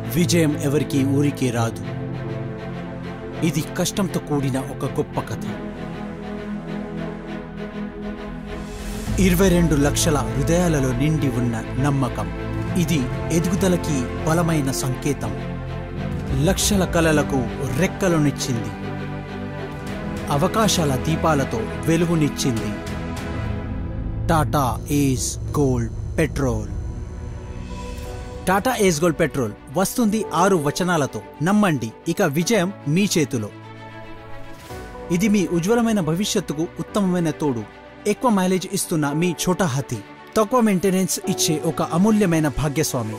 విజయం ఎవరికి ఊరికి రాదు ఇది కష్టంతో కూడిన ఒక గొప్ప కథ ఇరవై రెండు లక్షల హృదయాలలో నిండి ఉన్న నమ్మకం ఇది ఎదుగుదలకి బలమైన సంకేతం లక్షల కలలకు రెక్కలనిచ్చింది అవకాశాల దీపాలతో వెలుగునిచ్చింది Tata Ace Gold Petrol Tata Ace Gold Petrol వస్తుంది ఆరు వచనాలతో నమ్మండి ఇక విజయం మీ చేతిలో ఇది మీ ఉజ్వలమైన భవిష్యత్తుకు ఉత్తమమైన తోడు ఎక్కువ మైలేజ్ ఇస్తున్న మీ ఛోటా హతి తక్కువ మెయింటెనెన్స్ ఇచ్చే ఒక అమూల్యమైన భాగ్యస్వామి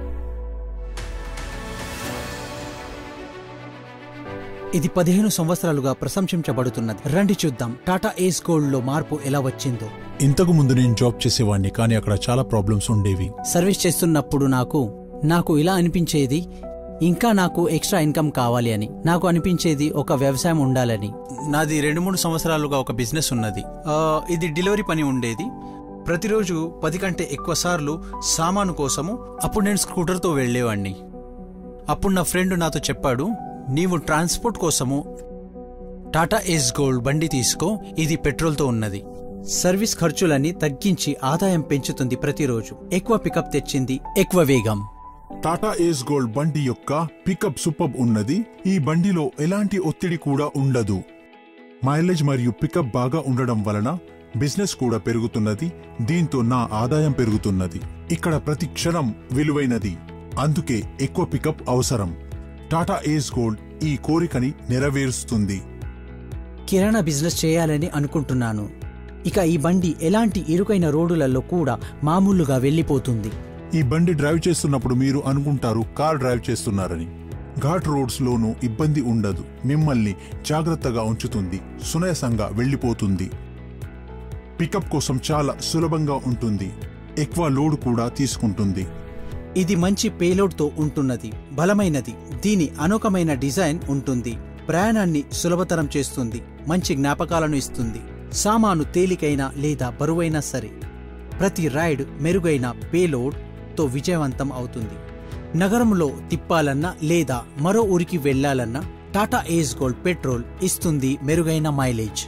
ఇది పదిహేను సంవత్సరాలుగా ప్రశంసించబడుతున్నది రండి చూద్దాం టాటా ఏస్ గోల్డ్ లో మార్పు ఎలా వచ్చిందో ఇంతకు ముందు నేను జాబ్ చేసేవాడిని కానీ అక్కడ చాలా ప్రాబ్లమ్స్ ఉండేవి సర్వీస్ చేస్తున్నప్పుడు నాకు నాకు ఇలా అనిపించేది ఇంకా నాకు ఎక్స్ట్రా ఇన్కమ్ కావాలి అని నాకు అనిపించేది ఒక వ్యవసాయం ఉండాలని నాది రెండు మూడు సంవత్సరాలుగా ఒక బిజినెస్ ఉన్నది ఆ, ఇది డెలివరీ పని ఉండేది ప్రతిరోజు పది కంటే ఎక్కువ సార్లు సామాను కోసము అప్పుడు నేను స్కూటర్తో వెళ్ళేవాడిని అప్పుడు నా ఫ్రెండ్ నాతో చెప్పాడు నీవు ట్రాన్స్పోర్ట్ కోసము టాటా ఎస్ గోల్డ్ బండి తీసుకో ఇది పెట్రోల్తో ఉన్నది సర్వీస్ ఖర్చులన్నీ తగ్గించి ఆదాయం పెంచుతుంది ప్రతిరోజు ఎక్కువ పికప్ తెచ్చింది ఎక్కువ వేగం టాటా ఏస్ గోల్డ్ బండి యొక్క పికప్ సూపర్ ఉన్నది ఈ బండిలో ఎలాంటి ఒత్తిడి కూడా ఉండదు మైలేజ్ మరియు పికప్ బాగా ఉండడం వలన బిజినెస్ కూడా పెరుగుతున్నది దీంతో నా ఆదాయం పెరుగుతున్నది ఇక్కడ ప్రతి క్షణం విలువైనది అందుకే ఎక్కువ పికప్ అవసరం టాటా ఏస్ గోల్డ్ ఈ కోరికని నెరవేరుస్తుంది కిరాణా బిజినెస్ చేయాలని అనుకుంటున్నాను ఇక ఈ బండి ఎలాంటి ఇరుకైన రోడ్డులలో కూడా మామూలుగా వెళ్ళిపోతుంది ఈ బండి డ్రైవ్ చేస్తున్నప్పుడు మీరు అనుకుంటారు కార్ డ్రైవ్ చేస్తున్నారని ఘాట్ రోడ్స్ లోనూ ఇబ్బంది ఉండదు మిమ్మల్ని జాగ్రత్తగా ఉంచుతుంది సునాయాసంగా వెళ్ళిపోతుంది పికప్ కోసం చాలా సులభంగా ఉంటుంది ఎక్కువ లోడ్ కూడా తీసుకుంటుంది ఇది మంచి పేలోడ్తో ఉంటున్నది బలమైనది దీని అనుకమైన డిజైన్ ఉంటుంది ప్రయాణాన్ని సులభతరం చేస్తుంది మంచి జ్ఞాపకాలను ఇస్తుంది సామాను తేలికైన లేదా బరువైనా సరే ప్రతి రైడ్ మెరుగైన పేలోడ్ తో విజయవంతం అవుతుంది నగరంలో తిప్పాలన్నా లేదా మరో ఊరికి వెళ్లాలన్నా టాటా ఏస్ గోల్డ్ పెట్రోల్ ఇస్తుంది మెరుగైన mileage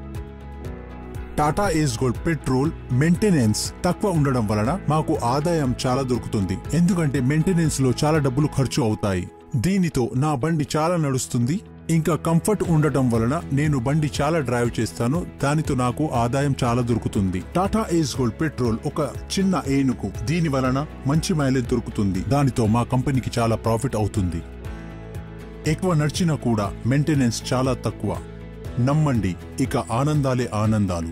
Tata Ace Gold Petrol maintenance తక్కువ ఉండడం వలన మాకు ఆదాయం చాలా దొరుకుతుంది ఎందుకంటే మెయింటెనెన్స్ లో చాలా డబ్బులు ఖర్చు అవుతాయి దీనితో నా బండి చాలా నడుస్తుంది ఇంకా కంఫర్ట్ ఉండటం వలన నేను బండి చాలా డ్రైవ్ చేస్తాను దానితో నాకు ఆదాయం చాలా దొరుకుతుంది టాటా ఏస్ గోల్డ్ పెట్రోల్ ఒక చిన్న ఏనుగు దీని వలన మంచి మైలేజ్ దొరుకుతుంది దానితో మా కంపెనీకి చాలా ప్రాఫిట్ అవుతుంది ఎక్కువ నడిచినా కూడా మెయింటెనెన్స్ చాలా తక్కువ నమ్మండి ఇక ఆనందాలే ఆనందాలు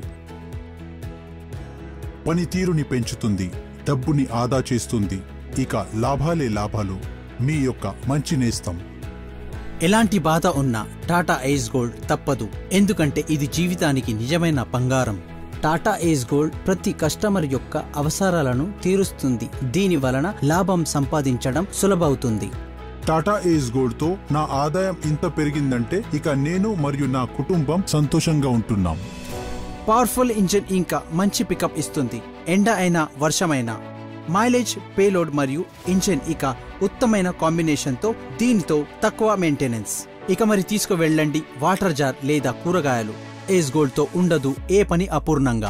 పనితీరుని పెంచుతుంది డబ్బుని ఆదా చేస్తుంది ఇక లాభాలే లాభాలు మీ యొక్క మంచి నేస్తం ఎలాంటి బాధ ఉన్నా టాటా ఏస్ గోల్డ్ తప్పదు ఎందుకంటే ఇది జీవితానికి నిజమైన బంగారం టాటా ఏస్ గోల్డ్ ప్రతి కస్టమర్ యొక్క అవసరాలను తీరుస్తుంది దీని వలన లాభం సంపాదించడం సులభవుతుంది టాటా ఏస్ గోల్డ్ తో నా ఆదాయం ఇంత పెరిగిందంటే ఇక నేను మరియు నా కుటుంబం సంతోషంగా ఉంటున్నాం పవర్ఫుల్ ఇంజిన్ ఇంకా మంచి పికప్ ఇస్తుంది ఎండ అయినా వర్షమైనా మైలేజ్ పేలోడ్ మరియు ఇంజిన్ ఇక ఉత్తమైన కాంబినేషన్తో దీనితో తక్కువ మెయింటెనెన్స్ ఇక మరి తీసుకువెళ్ళండి వాటర్ జార్ లేదా కూరగాయలు ఏస్ గోల్డ్తో ఉండదు ఏ పని అపూర్ణంగా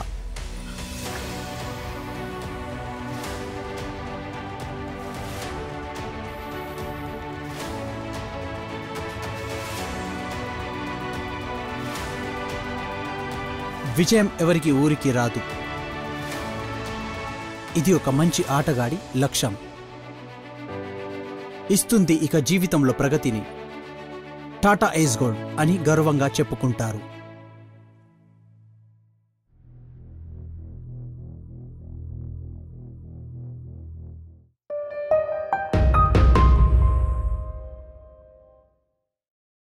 విజయం ఎవరికి ఊరికి రాదు ఇది ఒక మంచి ఆటగాడి లక్ష్యం ఇస్తుంది ఇక జీవితంలో ప్రగతిని టాటా ఏస్ గోల్డ్ అని గర్వంగా చెప్పుకుంటారు